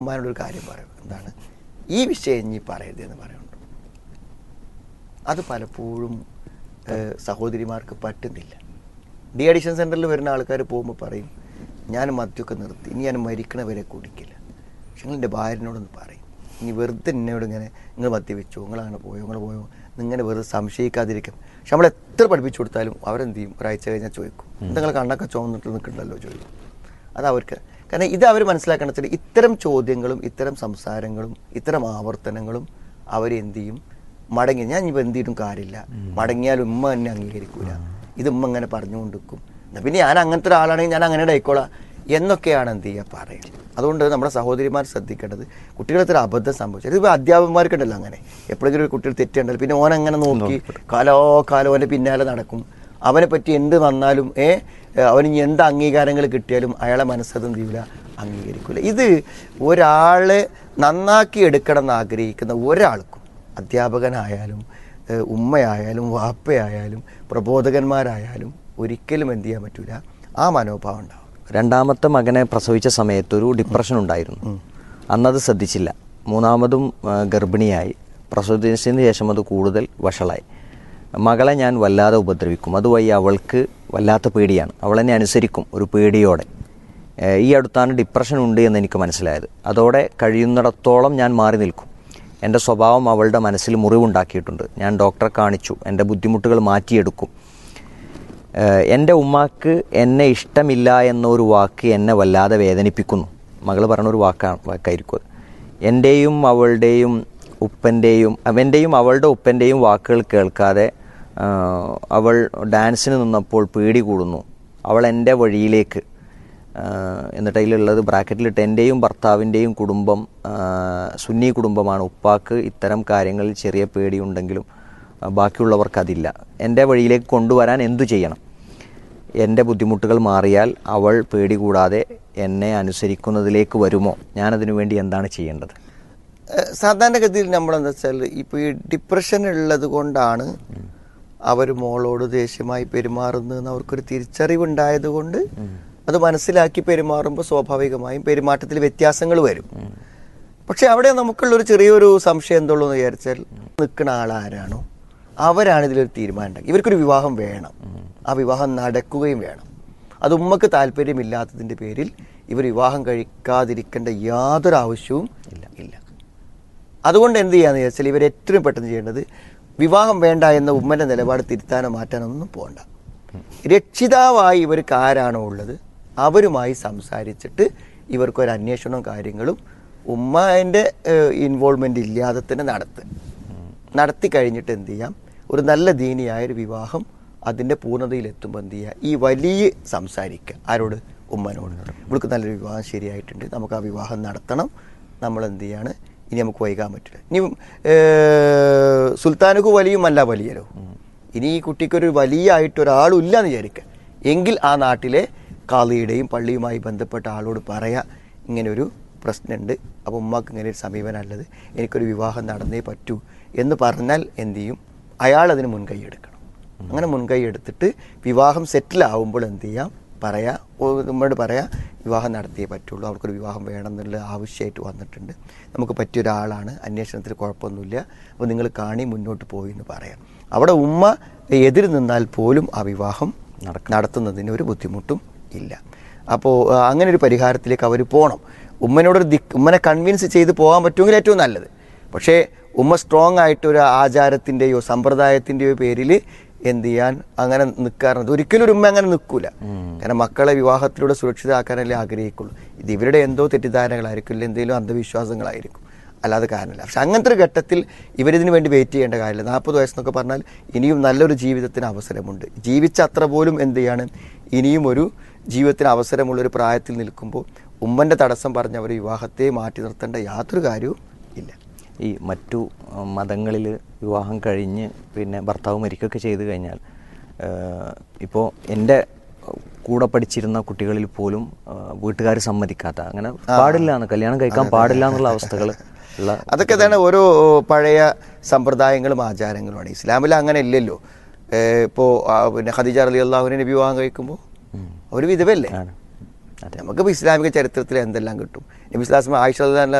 ഉമ്മാനോടൊരു കാര്യം പറയും എന്താണ് ഈ വിഷയം ഇനി പറയരുത് എന്ന് പറയുന്നുണ്ട് അത് പലപ്പോഴും ഏഹ്, സഹോദരിമാർക്ക് പറ്റുന്നില്ല ഡി അഡിഷൻ സെൻറ്ററിൽ വരുന്ന ആൾക്കാർ പോകുമ്പോൾ പറയും ഞാൻ മദ്യമൊക്കെ നിർത്തി ഇനി ഞാൻ മരിക്കണ വരെ കുടിക്കില്ല പക്ഷെ നിങ്ങൾ എൻ്റെ ഭാര്യനോടൊന്ന് പറയും ഇനി വെറുതെ എന്നോട് ഇങ്ങനെ നിങ്ങൾ മദ്യപിച്ചോ നിങ്ങളങ്ങനെ പോയോ നിങ്ങൾ പോയോ നിങ്ങനെ വെറുതെ സംശയിക്കാതിരിക്കും പക്ഷെ നമ്മൾ എത്ര പഠിപ്പിച്ചു കൊടുത്താലും അവരെന്ത് ചെയ്യും ഒരാഴ്ച കഴിഞ്ഞാൽ ചോദിക്കും നിങ്ങൾ കണ്ണൊക്കെ ചോന്നിട്ട് നിൽക്കണ്ടല്ലോ ചോദിക്കും അത് അവർക്ക് കാരണം ഇത് അവർ മനസ്സിലാക്കണം വെച്ചാൽ ഇത്തരം ചോദ്യങ്ങളും ഇത്തരം സംസാരങ്ങളും ഇത്തരം ആവർത്തനങ്ങളും അവരെന്ത് ചെയ്യും മടങ്ങി ഞാൻ ഇപ്പം എന്ത് ചെയ്തിട്ടും കാര്യമില്ല മടങ്ങിയാൽ ഉമ്മ എന്നെ അംഗീകരിക്കൂല ഇത് ഉമ്മ ഇങ്ങനെ പറഞ്ഞുകൊണ്ടിരിക്കും എന്നാ പിന്നെ ഞാൻ അങ്ങനത്തെ ഒരാളാണെങ്കിൽ ഞാൻ അങ്ങനെ ആയിക്കോളാം എന്നൊക്കെയാണ് എന്ത് ചെയ്യുക പറയുക അതുകൊണ്ട് നമ്മുടെ സഹോദരിമാർ ശ്രദ്ധിക്കേണ്ടത് കുട്ടികളത്തിൽ അബദ്ധം സംഭവിച്ചത് ഇതിപ്പോൾ അധ്യാപകന്മാർക്കുണ്ടല്ലോ അങ്ങനെ എപ്പോഴെങ്കിലും ഒരു കുട്ടികൾ തെറ്റുണ്ടല്ലോ പിന്നെ ഓൻ അങ്ങനെ നോക്കി കാലോ കാലോ അവൻ്റെ പിന്നാലെ നടക്കും അവനെ പറ്റി എന്ത് വന്നാലും ഏ അവന് ഇനി എന്ത് അംഗീകാരങ്ങൾ കിട്ടിയാലും അയാളെ മനസ്സതും ചെയ്യൂല അംഗീകരിക്കൂല ഇത് ഒരാളെ നന്നാക്കി എടുക്കണം എന്ന് ആഗ്രഹിക്കുന്ന ഒരാൾക്കും അധ്യാപകനായാലും ഏഹ് ഉമ്മയായാലും വാപ്പയായാലും പ്രബോധകന്മാരായാലും ഒരിക്കലും എന്ത് ചെയ്യാൻ പറ്റൂല ആ മനോഭാവം ഉണ്ടാവും രണ്ടാമത്തെ മകനെ പ്രസവിച്ച സമയത്ത് ഒരു ഡിപ്രഷൻ ഉണ്ടായിരുന്നു അന്നത് ശ്രദ്ധിച്ചില്ല മൂന്നാമതും ആ, ഗർഭിണിയായി പ്രസവത്തിന് ശേഷം അത് കൂടുതൽ വഷളായി മകളെ ഞാൻ വല്ലാതെ ഉപദ്രവിക്കും അതുവഴി അവൾക്ക് വല്ലാത്ത പേടിയാണ് അവൾ എന്നെ അനുസരിക്കും ഒരു പേടിയോടെ ഏ, ഈ അടുത്താണ് ഡിപ്രഷൻ ഉണ്ട് എന്ന് എനിക്ക് മനസ്സിലായത് അതോടെ കഴിയുന്നിടത്തോളം ഞാൻ മാറി നിൽക്കും എൻ്റെ സ്വഭാവം അവളുടെ മനസ്സിൽ മുറിവുണ്ടാക്കിയിട്ടുണ്ട് ഞാൻ ഡോക്ടറെ കാണിച്ചു എൻ്റെ ബുദ്ധിമുട്ടുകൾ മാറ്റിയെടുക്കും ഏഹ് എൻ്റെ ഉമ്മാക്ക് എന്നെ ഇഷ്ടമില്ല എന്നൊരു വാക്ക് എന്നെ വല്ലാതെ വേദനിപ്പിക്കുന്നു മകൾ പറഞ്ഞൊരു വാക്കാണ് വാക്കായിരിക്കും അത് എൻ്റെയും അവളുടെയും ഉപ്പൻ്റെയും അവൻ്റെയും അവളുടെ ഉപ്പൻ്റെയും വാക്കുകൾ കേൾക്കാതെ ആഹ് അവൾ ഡാൻസിന് നിന്നപ്പോൾ പേടി കൂടുന്നു അവൾ എൻ്റെ വഴിയിലേക്ക് ആഹ് എന്നിട്ട് അതിലുള്ളത് ബ്രാക്കറ്റിലിട്ട് എൻ്റെയും ഭർത്താവിൻ്റെയും കുടുംബം ആഹ് സുന്നി കുടുംബമാണ് ഉപ്പാക്ക് ഇത്തരം കാര്യങ്ങളിൽ ചെറിയ പേടിയുണ്ടെങ്കിലും ആ, ബാക്കിയുള്ളവർക്ക് അതില്ല എൻ്റെ വഴിയിലേക്ക് കൊണ്ടുവരാൻ എന്തു ചെയ്യണം എൻ്റെ ബുദ്ധിമുട്ടുകൾ മാറിയാൽ അവൾ പേടി കൂടാതെ എന്നെ അനുസരിക്കുന്നതിലേക്ക് വരുമോ ഞാനതിനു വേണ്ടി എന്താണ് ചെയ്യേണ്ടത് ഏഹ് സാധാരണഗതിയിൽ നമ്മളെന്താ വെച്ചാൽ ഇപ്പോൾ ഈ ഡിപ്രഷൻ ഉള്ളത് കൊണ്ടാണ് അവർ മോളോട് ദേഷ്യമായി പെരുമാറുന്നതെന്ന് അവർക്കൊരു തിരിച്ചറിവുണ്ടായത് കൊണ്ട് അത് മനസ്സിലാക്കി പെരുമാറുമ്പോൾ സ്വാഭാവികമായും പെരുമാറ്റത്തിൽ വ്യത്യാസങ്ങൾ വരും പക്ഷെ അവിടെ നമുക്കുള്ളൊരു ചെറിയൊരു സംശയം എന്തുള്ളൂ എന്ന് വിചാരിച്ചാൽ നിൽക്കുന്ന ആളാരാണോ അവരാണ് ഇതിലൊരു തീരുമാനം ഉണ്ടാക്കി ഇവർക്കൊരു വിവാഹം വേണം ആ വിവാഹം നടക്കുകയും വേണം അത് ഉമ്മക്ക് താല്പര്യമില്ലാത്തതിൻ്റെ പേരിൽ ഇവർ വിവാഹം കഴിക്കാതിരിക്കേണ്ട യാതൊരു ആവശ്യവും ഇല്ല ഇല്ല അതുകൊണ്ട് എന്ത് ചെയ്യാന്ന് ചോദിച്ചാൽ ഇവർ ഏറ്റവും പെട്ടെന്ന് ചെയ്യേണ്ടത് വിവാഹം വേണ്ട എന്ന ഉമ്മന്റെ നിലപാട് തിരുത്താനോ മാറ്റാനോ ഒന്നും പോകണ്ട രക്ഷിതാവായി ഇവർക്ക് ആരാണോ ഉള്ളത് അവരുമായി സംസാരിച്ചിട്ട് ഇവർക്കൊരു അന്വേഷണവും കാര്യങ്ങളും ഉമ്മൻ്റെ ഇൻവോൾവ്മെൻ്റ് ഇല്ലാതെ തന്നെ നടത്തുക നടത്തി കഴിഞ്ഞിട്ട് എന്ത് ചെയ്യാം ഒരു നല്ല ദീനിയായ ഒരു വിവാഹം അതിൻ്റെ പൂർണ്ണതയിലെത്തുമ്പോൾ എന്ത് ചെയ്യുക ഈ വലിയ സംസാരിക്കുക ആരോട് ഉമ്മനോട് ഇവൾക്ക് നല്ലൊരു വിവാഹം ശരിയായിട്ടുണ്ട് നമുക്ക് ആ വിവാഹം നടത്തണം നമ്മൾ എന്ത് ചെയ്യാണ് ഇനി നമുക്ക് വൈകാൻ പറ്റില്ല ഇനി ഏർ, സുൽത്താനുക്ക് വലിയുമല്ല വലിയലോ ഇനി ഈ കുട്ടിക്കൊരു വലിയ ആയിട്ട് ഒരാളും ഇല്ല എന്ന് വിചാരിക്കുക എങ്കിൽ ആ നാട്ടിലെ കാളിയുടെയും പള്ളിയുമായി ബന്ധപ്പെട്ട ആളോട് പറയാ ഇങ്ങനെ ഒരു പ്രശ്നമുണ്ട് അപ്പോൾ ഉമ്മാക്ക് ഇങ്ങനെ ഒരു സമീപനമുള്ളത് എനിക്കൊരു വിവാഹം നടന്നേ പറ്റൂ എന്ന് പറഞ്ഞാൽ എന്ത് ചെയ്യും അയാൾ അതിന് മുൻകൈ എടുക്കണം അങ്ങനെ മുൻകൈ എടുത്തിട്ട് വിവാഹം സെറ്റിൽ ആവുമ്പോൾ എന്ത് ചെയ്യാം പറയാ ഓ, നമ്മളോട് പറയാ വിവാഹം നടത്തിയേ പറ്റുള്ളൂ അവർക്കൊരു വിവാഹം വേണം എന്നുള്ള ആവശ്യമായിട്ട് വന്നിട്ടുണ്ട് നമുക്ക് പറ്റിയ ഒരാളാണ് അന്വേഷണത്തിൽ കുഴപ്പമൊന്നുമില്ല അപ്പോൾ നിങ്ങൾ കാണി മുന്നോട്ട് പോയി എന്ന് പറയാം അവിടെ ഉമ്മ എതിര് നിന്നാൽ പോലും ആ വിവാഹം നടത്തുന്നതിന് ഒരു ബുദ്ധിമുട്ടും ഇല്ല അപ്പോൾ ആ, അങ്ങനെ ഒരു പരിഹാരത്തിലേക്ക് അവർ പോകണം ഉമ്മനോടൊരു ദിക്ക് ഉമ്മനെ കൺവിൻസ് ചെയ്ത് പോകാൻ പറ്റുമെങ്കിൽ ഏറ്റവും നല്ലത് പക്ഷേ ഉമ്മ സ്ട്രോങ് ആയിട്ട് ഒരു ആചാരത്തിൻ്റെയോ സമ്പ്രദായത്തിൻ്റെയോ പേരിൽ എന്ത് ചെയ്യാൻ അങ്ങനെ നിൽക്കാറുണ്ട് ഒരിക്കലും ഒരു ഉമ്മ അങ്ങനെ നിൽക്കൂല കാരണം മക്കളെ വിവാഹത്തിലൂടെ സുരക്ഷിതമാക്കാനല്ലേ ആഗ്രഹിക്കുള്ളൂ ഇത് ഇവരുടെ എന്തോ തെറ്റിദ്ധാരണകളായിരിക്കും ഇല്ല എന്തെങ്കിലും അന്ധവിശ്വാസങ്ങളായിരിക്കും അല്ലാതെ കാരണമില്ല പക്ഷെ അങ്ങനത്തെ ഒരു ഘട്ടത്തിൽ ഇവരിതിന് വേണ്ടി വെയിറ്റ് ചെയ്യേണ്ട കാര്യമില്ല നാൽപ്പത് വയസ്സെന്നൊക്കെ പറഞ്ഞാൽ ഇനിയും നല്ലൊരു ജീവിതത്തിന് അവസരമുണ്ട് ജീവിച്ച അത്ര പോലും എന്ത് ചെയ്യാണ് ഇനിയും ഒരു ജീവിതത്തിന് അവസരമുള്ള ഒരു പ്രായത്തിൽ നിൽക്കുമ്പോൾ ഉമ്മൻ്റെ തടസ്സം പറഞ്ഞ് അവർ വിവാഹത്തെ മാറ്റി നിർത്തേണ്ട യാതൊരു കാര്യവും ഇല്ല ഈ മറ്റു മതങ്ങളിൽ വിവാഹം കഴിഞ്ഞ് പിന്നെ ഭർത്താവ് മരിക്കുകയൊക്കെ ചെയ്തു കഴിഞ്ഞാൽ ഇപ്പോൾ എൻ്റെ കൂടെ പഠിച്ചിരുന്ന കുട്ടികളിൽ പോലും വീട്ടുകാർ സമ്മതിക്കാത്ത അങ്ങനെ പാടില്ല എന്ന് കല്യാണം കഴിക്കാൻ പാടില്ല എന്നുള്ള അവസ്ഥകൾ ഉള്ള അതൊക്കെ തന്നെ ഓരോ പഴയ സമ്പ്രദായങ്ങളും ആചാരങ്ങളുമാണ് ഇസ്ലാമിൽ അങ്ങനെ ഇല്ലല്ലോ ഏഹ് ഇപ്പോ ആ, പിന്നെ ഖദീജ അലി അള്ളാഹുവിനെ നബി വിവാഹം കഴിക്കുമ്പോൾ ഒരു വിധവല്ലേ നമുക്കിപ്പോൾ ഇസ്ലാമിക ചരിത്രത്തിൽ എന്തെല്ലാം കിട്ടും നബി ഇസ്ലാസ്മ ആയിഷ